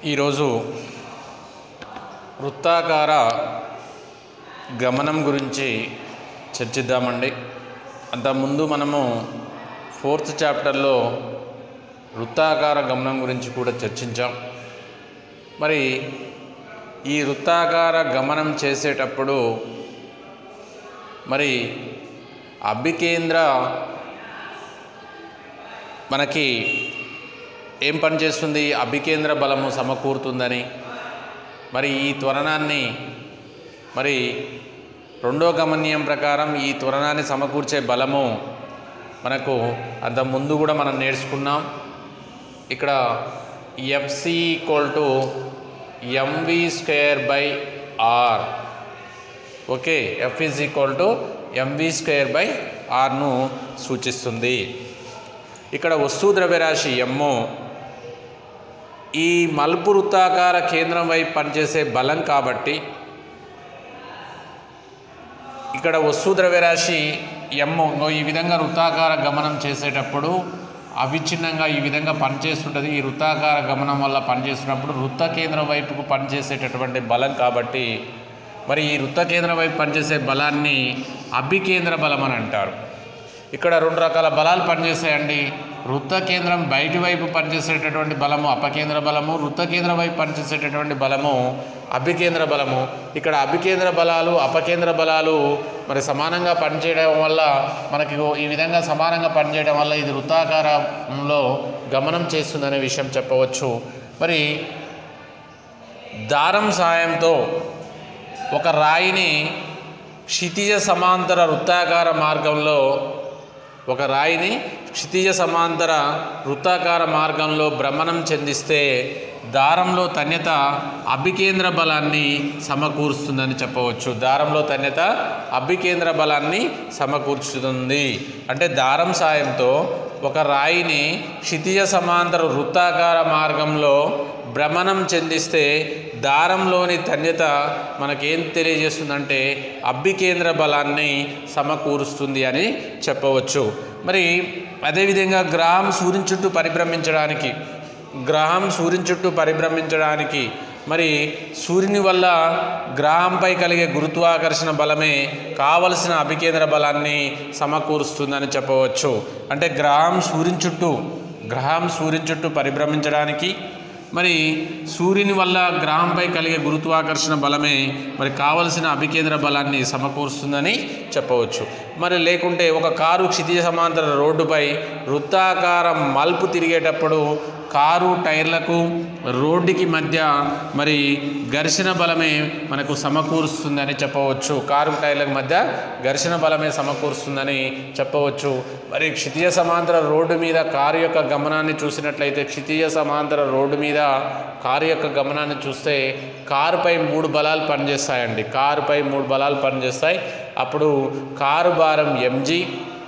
ఈరోజు వృత్తాకార గమనం గురించి చర్చిద్దామండి అంతకుముందు మనము ఫోర్త్ చాప్టర్లో వృత్తాకార గమనం గురించి కూడా చర్చించాం మరి ఈ వృత్తాకార గమనం చేసేటప్పుడు మరి అభికేంద్ర మనకి ఏం పని చేస్తుంది అభికేంద్ర బలము సమకూరుతుందని మరి ఈ త్వరణాన్ని మరి రెండో గమనీయం ప్రకారం ఈ త్వరణాన్ని సమకూర్చే బలము మనకు అంత ముందు కూడా మనం నేర్చుకున్నాం ఇక్కడ FC equal to MV square by R okay F is equal to MV square by ఆర్ను సూచిస్తుంది ఇక్కడ వస్తు ద్రవ్యరాశి ఎమ్ము ఈ మలుపు వృత్తాకార కేంద్రం వైపు పనిచేసే బలం కాబట్టి ఇక్కడ వస్తు ద్రవ్యరాశి ఎమ్ము ఈ విధంగా వృత్తాకార గమనం చేసేటప్పుడు అవిచ్ఛిన్నంగా ఈ విధంగా పనిచేస్తుంటుంది ఈ వృత్తాకార గమనం వల్ల పనిచేస్తున్నప్పుడు వృత్త కేంద్రం వైపుకు పనిచేసేటటువంటి బలం కాబట్టి మరి ఈ వృత్త కేంద్రం వైపు పనిచేసే బలాన్ని అభికేంద్ర బలం అని అంటారు ఇక్కడ రెండు రకాల బలాలు పనిచేస్తాయండి వృత్త కేంద్రం బయటి వైపు పనిచేసేటటువంటి బలము అపకేంద్ర బలము వృత్త కేంద్రం వైపు పనిచేసేటటువంటి బలము అభికేంద్ర బలము ఇక్కడ అభికేంద్ర బలాలు అపకేంద్ర బలాలు మరి సమానంగా పనిచేయడం వల్ల మనకి ఈ విధంగా సమానంగా పనిచేయడం వల్ల ఇది వృత్తాకారంలో గమనం చేస్తుందనే విషయం చెప్పవచ్చు మరి దారం సాయంతో ఒక రాయిని క్షితిజ సమాంతర వృత్తాకార మార్గంలో ఒక రాయిని క్షితిజ సమాంతర వృత్తాకార మార్గంలో భ్రమణం చెందిస్తే దారంలో తన్యత అభికేంద్ర బలాన్ని సమకూరుస్తుందని చెప్పవచ్చు దారంలో తన్యత అభికేంద్ర బలాన్ని సమకూర్చుతుంది అంటే దారం సాయంతో ఒక రాయిని క్షితిజ సమాంతర వృత్తాకార మార్గంలో భ్రమణం చెందిస్తే దారంలోని ధన్యత మనకేం తెలియజేస్తుందంటే అభికేంద్ర బలాన్ని సమకూరుస్తుంది అని చెప్పవచ్చు మరి అదేవిధంగా గ్రహం సూర్యుని చుట్టూ పరిభ్రమించడానికి గ్రహం సూర్యుని చుట్టూ పరిభ్రమించడానికి మరి సూర్యుని వల్ల గ్రహంపై కలిగే గురుత్వాకర్షణ బలమే కావలసిన అభికేంద్ర బలాన్ని సమకూరుస్తుందని చెప్పవచ్చు అంటే గ్రహం సూర్యుని చుట్టూ గ్రహం సూర్యుని చుట్టూ పరిభ్రమించడానికి మరి సూర్యుని వల్ల గ్రహంపై కలిగే గురుత్వాకర్షణ బలమే మరి కావలసిన అభికేంద్ర బలాన్ని సమకూరుస్తుందని చెప్పవచ్చు మరి లేకుంటే ఒక కారు క్షితిజ సమాంతర రోడ్డుపై వృత్తాకారం మలుపు తిరిగేటప్పుడు కారు టైర్లకు రోడ్డుకి మధ్య మరి ఘర్షణ బలమే మనకు సమకూరుస్తుందని చెప్పవచ్చు కారు టైర్లకు మధ్య ఘర్షణ బలమే సమకూరుస్తుందని చెప్పవచ్చు మరి క్షితిజ సమాంతర రోడ్డు మీద కారు యొక్క గమనాన్ని చూసినట్లయితే క్షితిజ సమాంతర రోడ్డు మీద కారు యొక్క గమనాన్ని చూస్తే కారుపై మూడు బలాలు పనిచేస్తాయండి కారుపై మూడు బలాలు పనిచేస్తాయి అప్పుడు కారు భారం ఎంజీ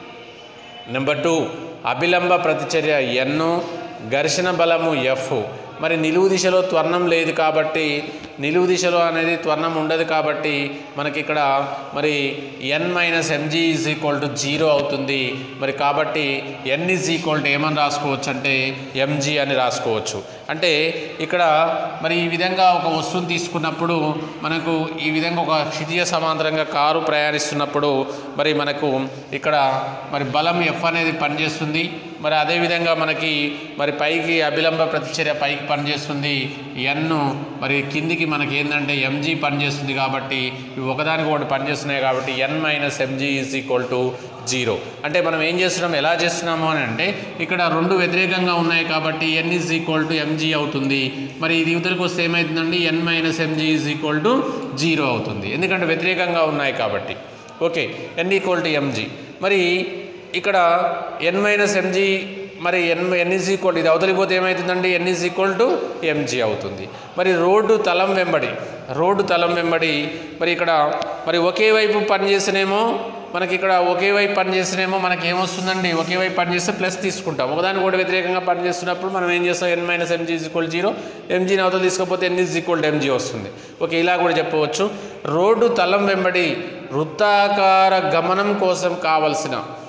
నెంబర్ టూ అభిలంబ ప్రతిచర్య ఎన్ను ఘర్షణ బలము ఎఫ్ మరి నిలువు దిశలో త్వరణం లేదు కాబట్టి నిలువు దిశలో అనేది త్వరణం ఉండదు కాబట్టి మనకి ఇక్కడ మరి N minus MG is equal to zero అవుతుంది మరి కాబట్టి ఎన్ ఈజ్ ఈక్వల్ టు ఏమని రాసుకోవచ్చు అంటే ఎంజీ అని రాసుకోవచ్చు అంటే ఇక్కడ మరి ఈ విధంగా ఒక వస్తువుని తీసుకున్నప్పుడు మనకు ఈ విధంగా ఒక క్షితిజ సమాంతరంగా కారు ప్రయాణిస్తున్నప్పుడు మరి మనకు ఇక్కడ మరి బలం ఎఫ్ అనేది పనిచేస్తుంది మరి అదేవిధంగా మనకి మరి పైకి అభిలంబ ప్రతిచర్య పైకి పనిచేస్తుంది ఎన్ను మరి కిందికి మనకి ఏంటంటే ఎంజీ పనిచేస్తుంది కాబట్టి ఇవి ఒకదానికి ఒకటి పనిచేస్తున్నాయి కాబట్టి N minus MG is equal to zero అంటే మనం ఏం చేస్తున్నాం ఎలా చేస్తున్నాము అని అంటే ఇక్కడ రెండు వ్యతిరేకంగా ఉన్నాయి కాబట్టి N is equal to MG అవుతుంది మరి ఇది యువతలకు వస్తే ఏమవుతుందండి N minus MG is equal to zero అవుతుంది ఎందుకంటే వ్యతిరేకంగా ఉన్నాయి కాబట్టి okay N equal to MG మరి ఇక్కడ ఎన్ మైనస్ ఎంజీ మరి ఎన్ ఎన్ ఈజ్ ఈక్వల్ ఇది అవతలిపోతే ఏమవుతుందండి N is equal to MG అవుతుంది మరి రోడ్డు తలం వెంబడి రోడ్డు తలం వెంబడి మరి ఇక్కడ మరి ఒకే వైపు పనిచేసినేమో మనకి ఇక్కడ ఒకే వైపు పనిచేసినేమో మనకి ఏమొస్తుందండి ఒకే వైపు పనిచేస్తే ప్లస్ తీసుకుంటాం ఒకదానికి కూడా వ్యతిరేకంగా పనిచేస్తున్నప్పుడు మనం ఏం చేస్తాం N minus MG is equal zero ఎంజీని అవతల తీసుకపోతే N is equal to MG వస్తుంది ఓకే ఇలా కూడా చెప్పవచ్చు రోడ్డు తలం వెంబడి వృత్తాకార గమనం కోసం కావలసిన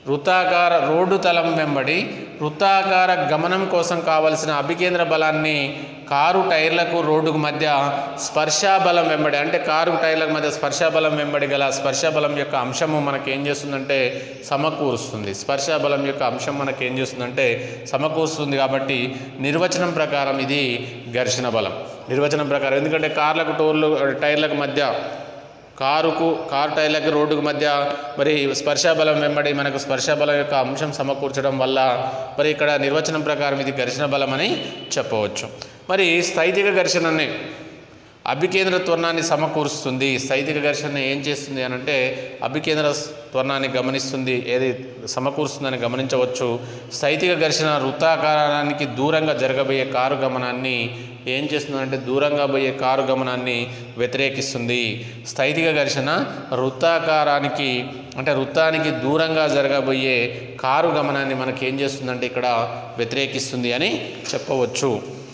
వృత్తాకార రోడ్డు తలం వెంబడి వృత్తాకార గమనం కోసం కావలసిన అభికేంద్ర బలాన్ని కారు టైర్లకు రోడ్డుకు మధ్య స్పర్శాబలం వెంబడి అంటే కారు టైర్లకు మధ్య స్పర్శాబలం వెంబడి గల స్పర్శాబలం యొక్క అంశము మనకి ఏం చేస్తుందంటే సమకూరుస్తుంది స్పర్శాబలం యొక్క అంశం మనకి ఏం చేస్తుందంటే సమకూరుస్తుంది కాబట్టి నిర్వచనం ప్రకారం ఇది ఘర్షణ బలం నిర్వచనం ప్రకారం ఎందుకంటే కార్లకు టోర్లు టైర్లకు మధ్య కారుకు కారు టైర్లకి రోడ్డుకు మధ్య మరి స్పర్శాబలం వెంబడి మనకు స్పర్శాబలం యొక్క అంశం సమకూర్చడం వల్ల మరి ఇక్కడ నిర్వచనం ప్రకారం ఇది ఘర్షణ బలం అని చెప్పవచ్చు మరి స్థైతిక ఘర్షణని అభికేంద్ర త్వరణాన్ని సమకూరుస్తుంది స్థైతిక ఘర్షణ ఏం చేస్తుంది అని అంటే అభికేంద్ర త్వరణాన్ని గమనిస్తుంది ఏది సమకూరుస్తుందని గమనించవచ్చు స్థైతిక ఘర్షణ వృత్తాకారానికి దూరంగా జరగబోయే కారు గమనాన్ని ఏం చేస్తుందంటే దూరంగా పోయే కారు గమనాన్ని వ్యతిరేకిస్తుంది స్థైతిక ఘర్షణ వృత్తాకారానికి అంటే వృత్తానికి దూరంగా జరగబోయే కారు గమనాన్ని మనకి ఏం చేస్తుందంటే ఇక్కడ వ్యతిరేకిస్తుంది అని చెప్పవచ్చు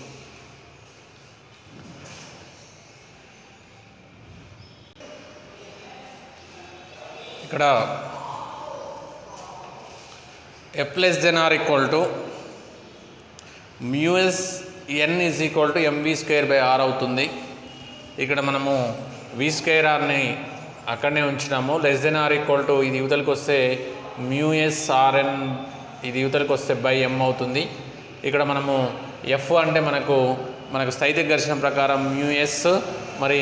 ఇక్కడ F less than R equal to mu S N is equal to MV square by R అవుతుంది ఇక్కడ మనము వి స్క్వేర్ ఆర్ని అక్కడనే ఉంచినాము less than R equal to ఇది యువతలకు వస్తే మ్యూఎస్ ఆర్ఎన్ ఇది యువతలకు వస్తే బై ఎం అవుతుంది ఇక్కడ మనము ఎఫ్ అంటే మనకు మనకు స్థైతిక ఘర్షణ ప్రకారం మ్యూఎస్ మరి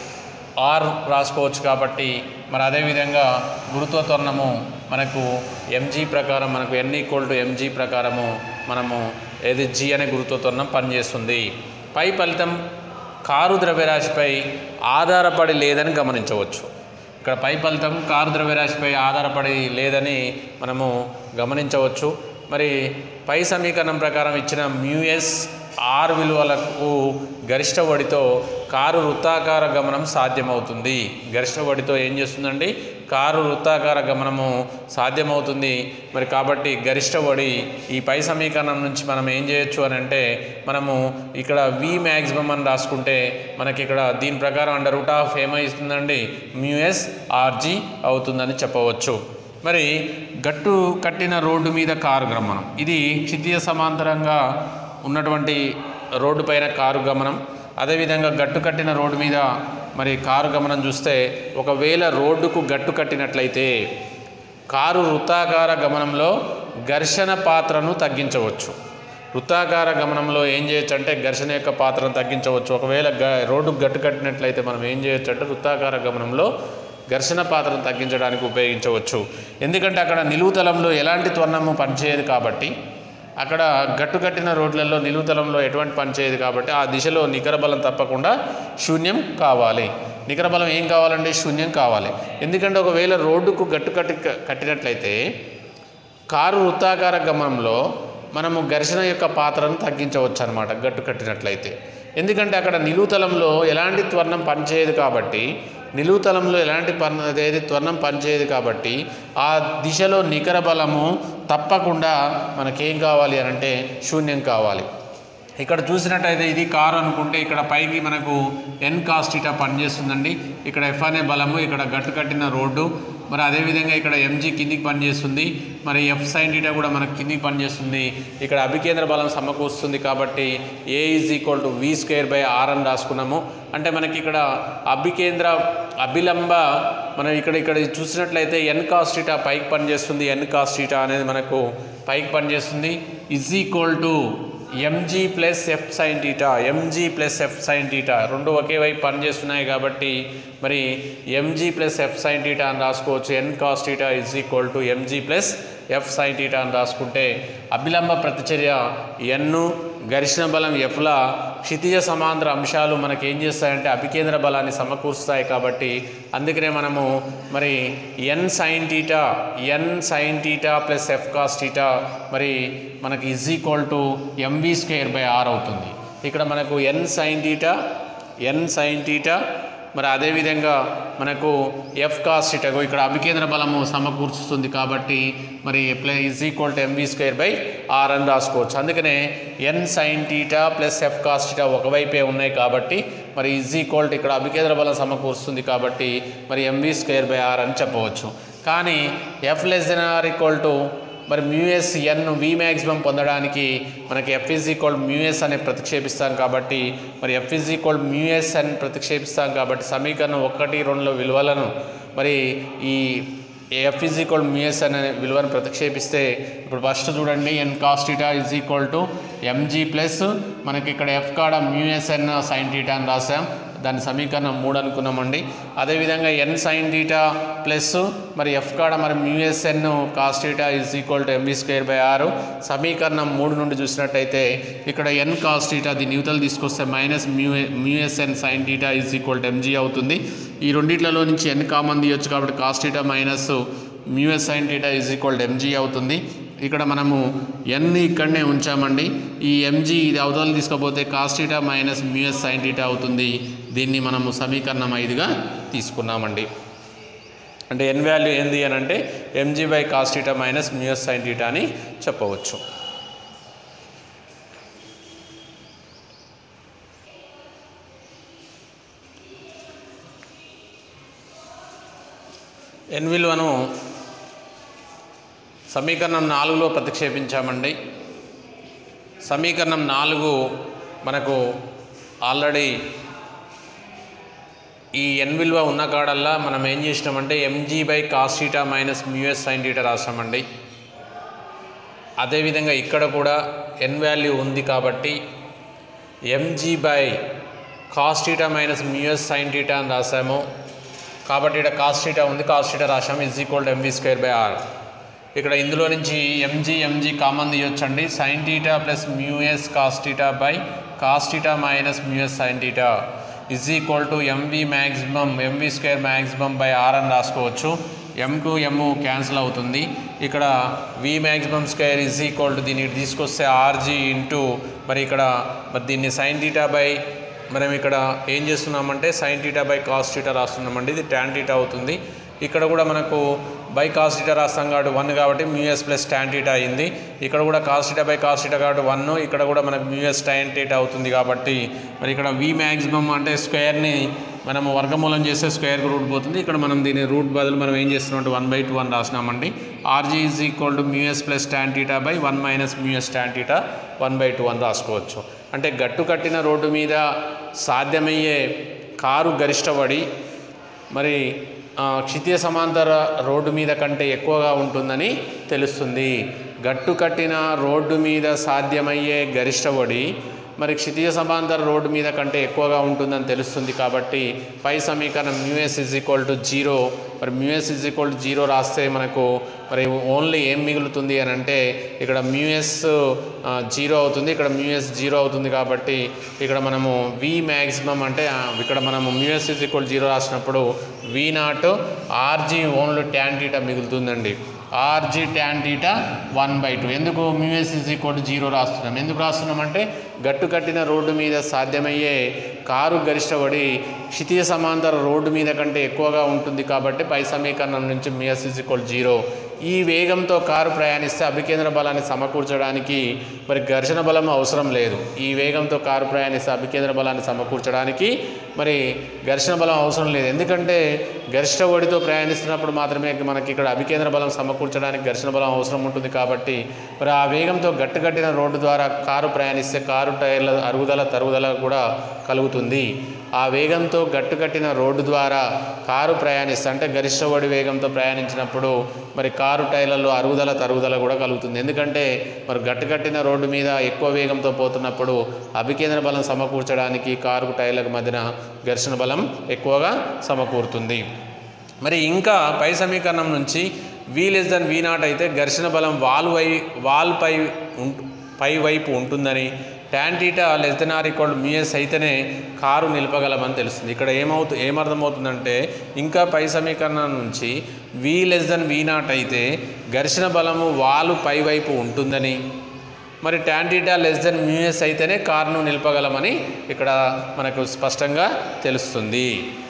ఆర్ రాసుకోవచ్చు కాబట్టి మరి అదేవిధంగా గురుత్వ త్వరణము మనకు ఎంజీ ప్రకారం మనకు ఎన్ ఈక్వల్ టు ఎంజీ ప్రకారము మనము ఏది జీ అనే గురుత్వ త్వరణం పనిచేస్తుంది పై ఫలితం కారు ద్రవ్యరాశిపై ఆధారపడి లేదని గమనించవచ్చు ఇక్కడ పై ఫలితం కారు ద్రవ్యరాశిపై ఆధారపడి లేదని మనము గమనించవచ్చు మరి పై సమీకరణం ప్రకారం ఇచ్చిన మ్యూఎస్ ఆర్ విలువలకు గరిష్ట వడితో కారు వృత్తాకార గమనం సాధ్యమవుతుంది గరిష్ట వడితో ఏం చేస్తుందండి కారు వృత్తాకార గమనము సాధ్యమవుతుంది మరి కాబట్టి గరిష్ట వడి ఈ పై సమీకరణం నుంచి మనం ఏం చేయొచ్చు అని అంటే మనము ఇక్కడ వి మ్యాక్సిమం అని రాసుకుంటే మనకి ఇక్కడ దీని ప్రకారం అండర్ రూట్ ఆఫ్ ఏమవుతుందండి మ్యూఎస్ ఆర్జీ అవుతుందని చెప్పవచ్చు మరి గట్టు కట్టిన రోడ్డు మీద కారు గమనం ఇది క్షితియ సమాంతరంగా ఉన్నటువంటి రోడ్డు పైన కారు గమనం అదేవిధంగా గట్టు కట్టిన రోడ్డు మీద మరి కారు గమనం చూస్తే ఒకవేళ రోడ్డుకు గట్టు కట్టినట్లయితే కారు వృత్తాకార గమనంలో ఘర్షణ పాత్రను తగ్గించవచ్చు వృత్తాకార గమనంలో ఏం చేయొచ్చు అంటే ఘర్షణ యొక్క పాత్రను తగ్గించవచ్చు ఒకవేళ గ రోడ్డుకు గట్టు కట్టినట్లయితే మనం ఏం చేయొచ్చు అంటే వృత్తాకార గమనంలో ఘర్షణ పాత్రను తగ్గించడానికి ఉపయోగించవచ్చు ఎందుకంటే అక్కడ నిలువుతలంలో ఎలాంటి త్వరణము పనిచేయదు కాబట్టి అక్కడ గట్టు కట్టిన రోడ్లలో నిలువుతలంలో ఎటువంటి పని చేయదు కాబట్టి ఆ దిశలో నికర బలం తప్పకుండా శూన్యం కావాలి నికర బలం ఏం కావాలంటే శూన్యం కావాలి ఎందుకంటే ఒకవేళ రోడ్డుకు గట్టు కట్టి కట్టినట్లయితే కారు వృత్తాకార గమనంలో మనము ఘర్షణ యొక్క పాత్రను తగ్గించవచ్చు అనమాట గట్టు కట్టినట్లయితే ఎందుకంటే అక్కడ నిలువుతలంలో ఎలాంటి త్వరణం పనిచేయదు కాబట్టి నిలువుతలంలో ఎలాంటి పన్ అదేది త్వరణం పనిచేయదు కాబట్టి ఆ దిశలో నికర బలము తప్పకుండా మనకేం కావాలి అని అంటే శూన్యం కావాలి ఇక్కడ చూసినట్టయితే ఇది కారు అనుకుంటే ఇక్కడ పైకి మనకు ఎన్ కాస్టిటా పనిచేస్తుందండి ఇక్కడ ఎఫ్ అనే బలము ఇక్కడ గట్టు కట్టిన రోడ్డు మరి అదేవిధంగా ఇక్కడ ఎంజీ కిందికి పనిచేస్తుంది మరి ఎఫ్ సైన్ టీటా కూడా మనకు కిందికి పనిచేస్తుంది ఇక్కడ అభికేంద్ర బలం సమకూరుస్తుంది కాబట్టి A is equal to V square by R అని రాసుకున్నాము అంటే మనకి ఇక్కడ అభికేంద్ర అభిలంబ మనం ఇక్కడ ఇక్కడ చూసినట్లయితే ఎన్ కాస్టిటా పైకి పనిచేస్తుంది ఎన్ కాస్టిటా అనేది మనకు పైకి పనిచేస్తుంది is equal to MG plus F sine theta MG plus F sine theta రెండు ఒకే వైపు పనిచేస్తున్నాయి కాబట్టి మరి MG plus F sine theta అని రాసుకోవచ్చు N cos theta is equal to MG plus F sine theta అని రాసుకుంటే అభిలంబ ప్రతిచర్య ఎన్ను ఘర్షణ బలం ఎఫ్ల క్షితిజ సమాంతర అంశాలు మనకి ఏం చేస్తాయంటే అభికేంద్ర బలాన్ని సమకూరుస్తాయి కాబట్టి అందుకనే మనము మరి N sine theta N sine theta plus F cos theta మరి మనకి is equal to MV square by R అవుతుంది ఇక్కడ మనకు N sine theta N sine theta మరి అదేవిధంగా మనకు ఎఫ్ కాస్ టీటాగో ఇక్కడ అభికేంద్ర బలము సమకూర్చుతుంది కాబట్టి మరి play is equal to MV square by R అని రాసుకోవచ్చు అందుకనే N sine theta plus F cos theta ఒకవైపే ఉన్నాయి కాబట్టి మరి ఇజ్ ఈక్వల్ టు ఇక్కడ అభికేంద్ర బలం సమకూరుస్తుంది కాబట్టి మరి ఎంవి స్క్వేర్ బై ఆర్ అని చెప్పవచ్చు కానీ F less than R equal to మరి మ్యూఎస్ ఎన్ వి మ్యాక్సిమం పొందడానికి మనకి ఎఫ్ ఈజ్ ఈక్వల్ మ్యూఎస్ అని ప్రతిక్షేపిస్తాం కాబట్టి మరి ఎఫ్ ఈజ్ ఈక్వల్ మ్యూఎస్ అని ప్రతిక్షేపిస్తాం కాబట్టి సమీకరణం ఒకటి రెండులో విలువలను మరి ఈ ఎఫ్ ఈజ్ ఈక్వల్ మ్యూఎస్ అనే విలువను ప్రతిక్షేపిస్తే ఇప్పుడు ఫస్ట్ చూడండి N cos theta is equal to MG plus మనకి ఇక్కడ ఎఫ్ కాడ మ్యూఎస్ ఎన్ సైన్ టీటా అని రాసాం దాని సమీకరణం మూడు అనుకున్నామండి అదేవిధంగా ఎన్ సైన్ టీటా ప్లస్ మరి ఎఫ్ కాడ మరి mu S N cos theta is equal to MV square by R సమీకరణం మూడు నుండి చూసినట్టయితే ఇక్కడ ఎన్ కాస్ టీటా దీని యువతలు తీసుకొస్తే minus mu mu S N sine theta is equal to MG అవుతుంది ఈ రెండిట్లలో నుంచి ఎన్ కామన్ తీయొచ్చు కాబట్టి cos theta minus mu S sine theta is equal to MG అవుతుంది ఇక్కడ మనము ఎన్ ఇక్కడనే ఉంచామండి ఈ ఎంజీ ఇది అవతల తీసుకపోతే cos theta minus mu S sine theta అవుతుంది దీన్ని మనము సమీకరణం ఐదుగా తీసుకున్నామండి అంటే ఎన్ వాల్యూ ఏంది అని అంటే MG by cos theta minus mu S sine theta అని చెప్పవచ్చు ఎన్ విలువను సమీకరణం నాలుగులో ప్రతిక్షేపించామండి సమీకరణం నాలుగు మనకు ఆల్రెడీ ఈ ఎన్ విలువ ఉన్న కాడల్లా మనం ఏం చేసినామంటే MG by cos theta minus mu S sine theta రాసామండి అదేవిధంగా ఇక్కడ కూడా ఎన్ వాల్యూ ఉంది కాబట్టి MG by cos theta minus mu S sine theta అని రాసాము కాబట్టి ఇక్కడ కాస్టీటా ఉంది కాస్టీటా రాసాము is equal to MV square by R ఇక్కడ ఇందులో నుంచి ఎంజీ ఎంజీ కామన్ తీయొచ్చండి sine theta plus mu S cos theta by cos theta minus mu S sine theta is equal to MV maximum MV square maximum by R అని రాసుకోవచ్చు ఎంకు M cancel అవుతుంది ఇక్కడ V maximum square is equal to దీన్ని ఇటు తీసుకొస్తే RG into మరి ఇక్కడ మరి దీన్ని సైన్ టీటా బై మనం ఇక్కడ ఏం చేస్తున్నామంటే sine theta by cos theta రాస్తున్నామండి ఇది ట్యాన్ టీటా అవుతుంది ఇక్కడ కూడా మనకు బై కాస్ టీటా రాస్తాం కాబట్టి వన్ కాబట్టి మ్యూఎస్ ప్లస్ ట్యాన్ టీటా అయింది ఇక్కడ కూడా cos theta by cos theta కాబట్టి వన్ ఇక్కడ కూడా మనకు మ్యూఎస్ ట్యాన్ టీటా అవుతుంది కాబట్టి మరి ఇక్కడ వి మ్యాక్సిమం అంటే స్క్వేర్ని మనము వర్గమూలం చేస్తే స్క్వేర్కి రూట్ పోతుంది ఇక్కడ మనం దీని రూట్ బదులు మనం ఏం చేస్తున్నాం అంటే వన్ బై టూ అని రాసినామండి RG is equal to mu S plus tan theta by one minus mu S tan theta one by two అని రాసుకోవచ్చు అంటే గట్టు కట్టిన రోడ్డు మీద సాధ్యమయ్యే కారు గరిష్టపడి మరి ఆ, క్షితియ సమాంతర రోడ్డు మీద కంటే ఎక్కువగా ఉంటుందని తెలుస్తుంది గట్టు కట్టిన రోడ్డు మీద సాధ్యమయ్యే గరిష్ట ఒడి మరి క్షితియ సమాంతర రోడ్డు మీద కంటే ఎక్కువగా ఉంటుందని తెలుస్తుంది కాబట్టి పై సమీకరణం mu S is equal to zero మరి mu S is equal to zero రాస్తే మనకు మరి ఓన్లీ ఏం మిగులుతుంది అని అంటే ఇక్కడ మ్యూఎస్ జీరో అవుతుంది ఇక్కడ మ్యూఎస్ జీరో అవుతుంది కాబట్టి ఇక్కడ మనము వి మ్యాక్సిమం అంటే ఆ, ఇక్కడ మనము మ్యూఎస్ ఇజ్ ఈక్వల్ జీరో రాసినప్పుడు V not RG only tan theta మిగులుతుందండి RG tan theta one by two ఎందుకు మ్యూఎస్ ఇజ్ ఈక్వల్ జీరో రాస్తున్నాం ఎందుకు రాస్తున్నామంటే గట్టు కట్టిన రోడ్డు మీద సాధ్యమయ్యే కారు గరిష్టపడి క్షితీయ సమాంతర రోడ్డు మీద కంటే ఎక్కువగా ఉంటుంది కాబట్టి పై సమీకరణం నుంచి మ్యూఎస్ ఇజ్ ఈక్వల్ జీరో ఈ వేగంతో కారు ప్రయాణిస్తే అభికేంద్ర బలాన్ని సమకూర్చడానికి మరి ఘర్షణ బలం అవసరం లేదు ఈ వేగంతో కారు ప్రయాణిస్తే అభికేంద్ర బలాన్ని సమకూర్చడానికి మరి ఘర్షణ బలం అవసరం లేదు ఎందుకంటే గరిష్ట ఒడితో ప్రయాణిస్తున్నప్పుడు మాత్రమే మనకి ఇక్కడ అభికేంద్ర బలం సమకూర్చడానికి ఘర్షణ బలం అవసరం ఉంటుంది కాబట్టి మరి ఆ వేగంతో గట్టుకట్టిన రోడ్డు ద్వారా కారు ప్రయాణిస్తే కారు టైర్ల అరుగుదల తరుగుదల కూడా కలుగుతుంది ఆ వేగంతో గట్టుకట్టిన రోడ్డు ద్వారా కారు ప్రయాణిస్తే అంటే గరిష్ట ఒడి వేగంతో ప్రయాణించినప్పుడు మరి కారు టైర్లలో అరుగుదల తరుగుదల కూడా కలుగుతుంది ఎందుకంటే మరి గట్టుకట్టిన రోడ్డు మీద ఎక్కువ వేగంతో పోతున్నప్పుడు అభికేంద్ర బలం సమకూర్చడానికి కారు టైర్లకు మధ్యన ఘర్షణ బలం ఎక్కువగా సమకూరుతుంది మరి ఇంకా పై సమీకరణం నుంచి V less than V not అయితే ఘర్షణ బలం వాల్ వై వాల్ పై ఉంటు పై వైపు ఉంటుందని tan theta less than R equal mu S అయితేనే కారు నిలపగలమని తెలుస్తుంది ఇక్కడ ఏమవుతు ఏమర్థమవుతుందంటే ఇంకా పై సమీకరణం నుంచి V less than V not అయితే ఘర్షణ బలము వాలు పై వైపు ఉంటుందని మరి tan theta less than mu S అయితేనే కారును నిలపగలమని ఇక్కడ మనకు స్పష్టంగా తెలుస్తుంది